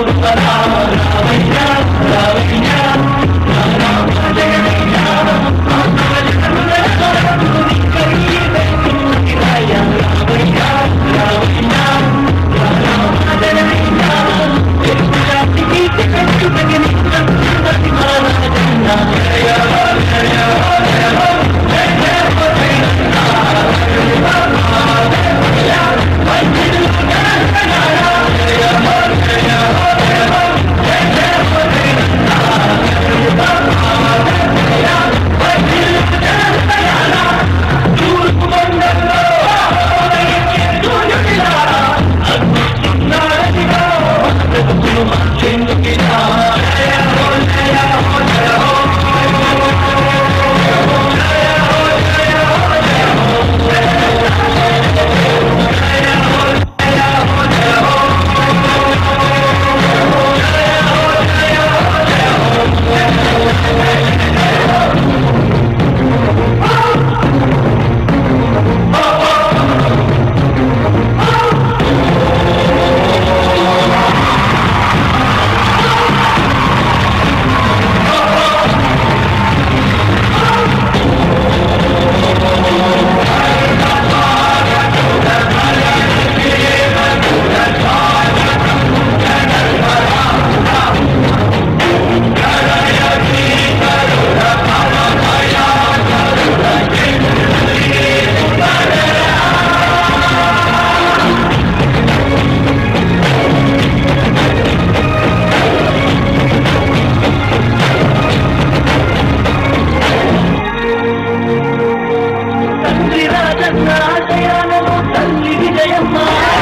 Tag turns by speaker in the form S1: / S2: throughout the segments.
S1: తండ్రి రాజన్న ఆశయాలను తల్లి విజయమ్మ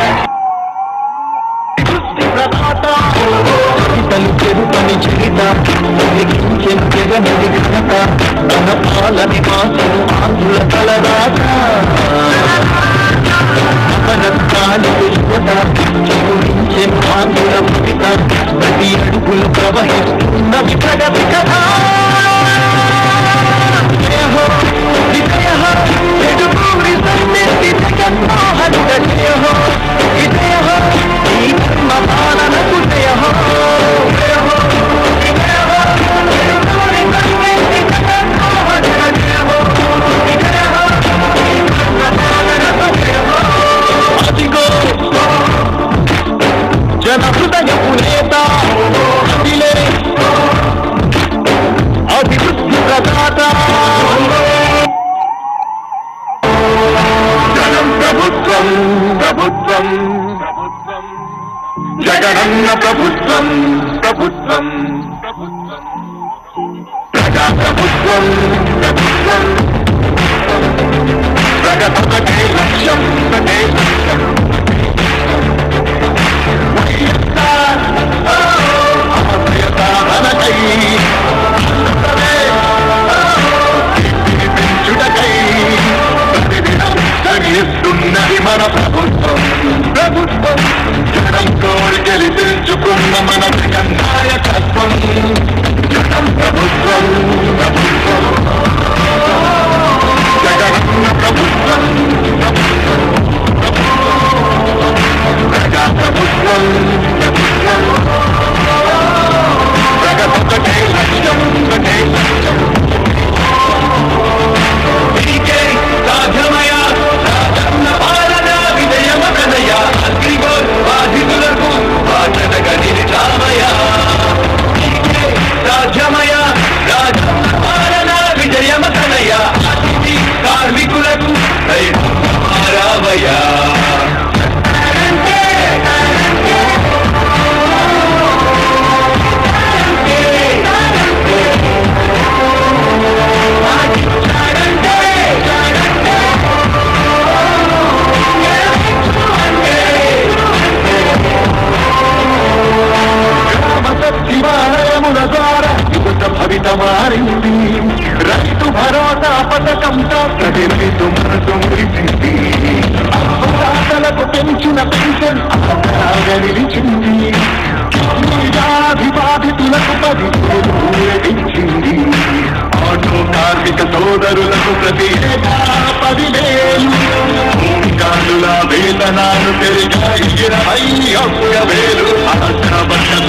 S1: సృష్టి ప్రదాత
S2: ఇతలు చెరుపని చరిత వెలిగించే జగనది ఘనత తన పాలని మాసను ఆంధ్రుల తలరాత అపనత్తాలకు యువత చెరువించే ఆంధ్రుల ముఖిత ప్రతి అడుగులు ప్రవహిస్తున్నవి ప్రగతి కథ జయ హో విజయ హో ఎడుగూరి సన్నిధి జగన్మోహనుడ జయ హో విజయ హో ఈ ధర్మ పాలనకు జయ హో జయ హో విజయ హో ఎడుగూరి సన్నిధి జగన్మోహనుడ జయ హో విజయ హో ఈ ధర్మ పాలనకు జయ హో అదిగో జన హృదయపు నేత అదిలే అభివృద్ధి ప్రదాత జనం ప్రభుత్వం ప్రభుత్వం జగనన్న ప్రభుత్వం ప్రభుత్వం ప్రజా ప్రభుత్వం ప్రభుత్వం ప్రగతొకటే లక్ష్యం ఒకటే లక్ష్యం వైఎస్ఆర్ ఆశయసాధనకై పెంచుటకై ప్రతిదినం శ్రమిస్తున్నది మన ప్రభుత్వం ప్రభుత్వం జనం కోరి గెలిపించుకున్న మన జగన్ నాయకత్వం జనం ప్రభుత్వం ప్రభుత్వం జగనన్న ప్రభుత్వం ప్రజా ప్రభుత్వం ప్రభుత్వం ప్రగతొకటే లక్ష్యం ఒకటే లక్ష్యం నీకే సాధ్యమయ రాజన్న పాలన విజయమకనయ అగ్రిగోల్ బాధితులకు బాధనగా నిలిచామయ నీకే సాధ్యమయ రాజన్న పాలన విజయమకనయ అతిథి కార్మికులకు మారావయా సచివాలయముల ద్వారా యువత భవిత మారింది రైతు భరోసా పథకంతో ప్రతి రైతు మనసు మురిసింది అప్పుదాతలకు పెంచిన పెన్షన్ ఆసరాగా నిలిచింది వ్యాధి బాధితులకు పది ఊరేగించింది ఆటో కార్మిక సోదరులకు ప్రతి ఏటా పదివేలు భూమికారుల వేతనాలు పెరిగాయి ఇరవై ఒక్క వేలు ఆశపడ్డ